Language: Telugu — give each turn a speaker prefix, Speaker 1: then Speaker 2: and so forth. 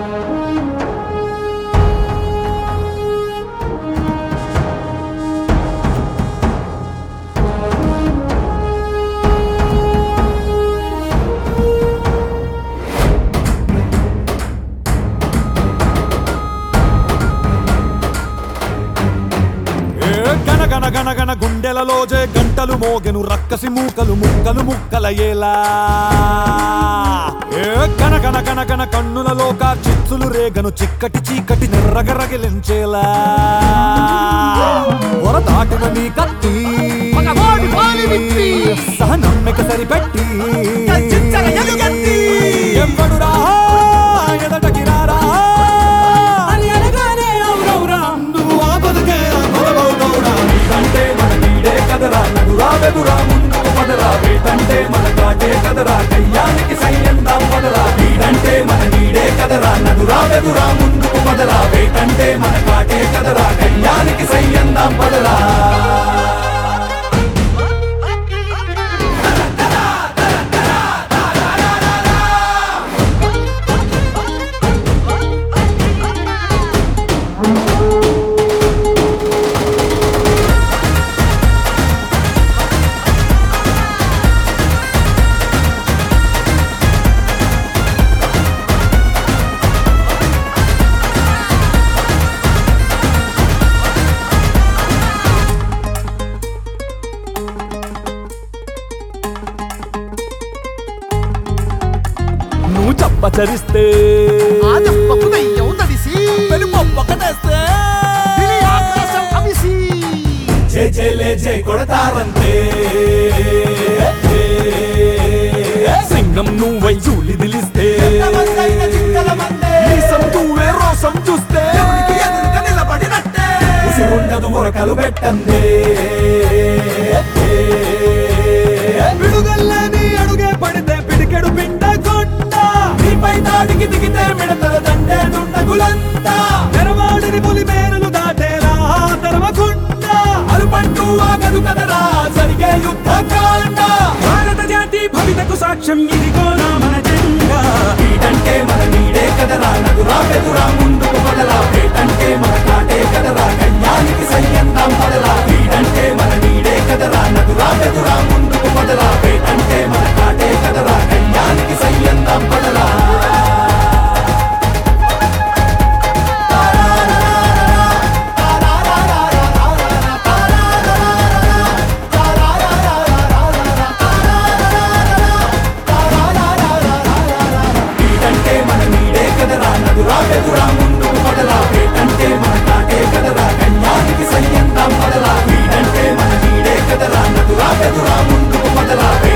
Speaker 1: ఏ గన గన గన గన గుండెలలో జే గంటలు మోగెను రక్కసి మూకలు ముక్కలు ముక్కల ఏలా ఏ గన గన గన గన కన్నులలో కా చిచ్చులు రేగను చిక్కటి చీకటి నెర్రగరగిలించేలా పొర దాటిన నీ కత్తి
Speaker 2: మగవాడి పాలి విత్తి.
Speaker 1: సహనమ్మిక సరిపెట్టి
Speaker 2: గర్జించగ ఎలుగెత్తి.
Speaker 1: ఎవడురా ఎదటకి రారా అని అనగానే అవునవురా నువ్వు ఆ బతుకే ఆ బతుకవుతావురా నీకంటే మన నీడే కదరా నడురా వెదురా ముందుకు పదరా వేటంటే మన కాటే కదరా కయ్యానికి సయ్యందాం పదరా నీడంటే మన నీడే కదరా నడురా వెదురా ముందుకు పదరా వేటంటే మన కాటే కదరా కయ్యానికి సయ్యందాం పదరా నువ్వు చప్పచరిస్తే
Speaker 2: ఆ దెబ్బకు దెయ్యం తడిసి
Speaker 1: పెనుపొక్కటేస్తే
Speaker 2: దివి ఆకాశం అవిసి
Speaker 1: జై జైలే జై కొడతారంతే సింగం నువ్వై చూలి దిలిస్తే మీసం నువ్వే రోసం చూస్తే ఉసిరుండదు మొరకలు పెట్టందే విడుగల్లని అడుగే పడితే పిడికెడు పిండ కొండ నీపై దాడికి దిగితే మిడతల దండే దుండగులంతా తెరవాడిని పులి మేరులు దాటేలా తెరవకుండా అలుపంటూ ఆగదు కదరా జరిగే యుద్ధ కాండ భారత జాతి భవితకు సాక్ష్యం ఇదిగో నా మన జెండా వీటంటే మన నీడే కదరా నదురా పెదురా ముందుకు పదరా వేటంటే మన కాటే కదరా కన్యానికి సయ్యందాం పదరా వీటంటే మన నీడే కదరా నదురా పెదురా ముందుకు పదరా వేటంటే మన కాటే కదరా కన్యానికి సయ్యందాం పదరా వీటంటే మన నీడే కదరా నదురా పెదురా ముందుకు పదరా వేటంటే మన కాటే కదరా కన్యానికి సయ్యందాం పదరా వీటంటే మన నీడే కదరా నదురా పెదురా ముందుకు పదరా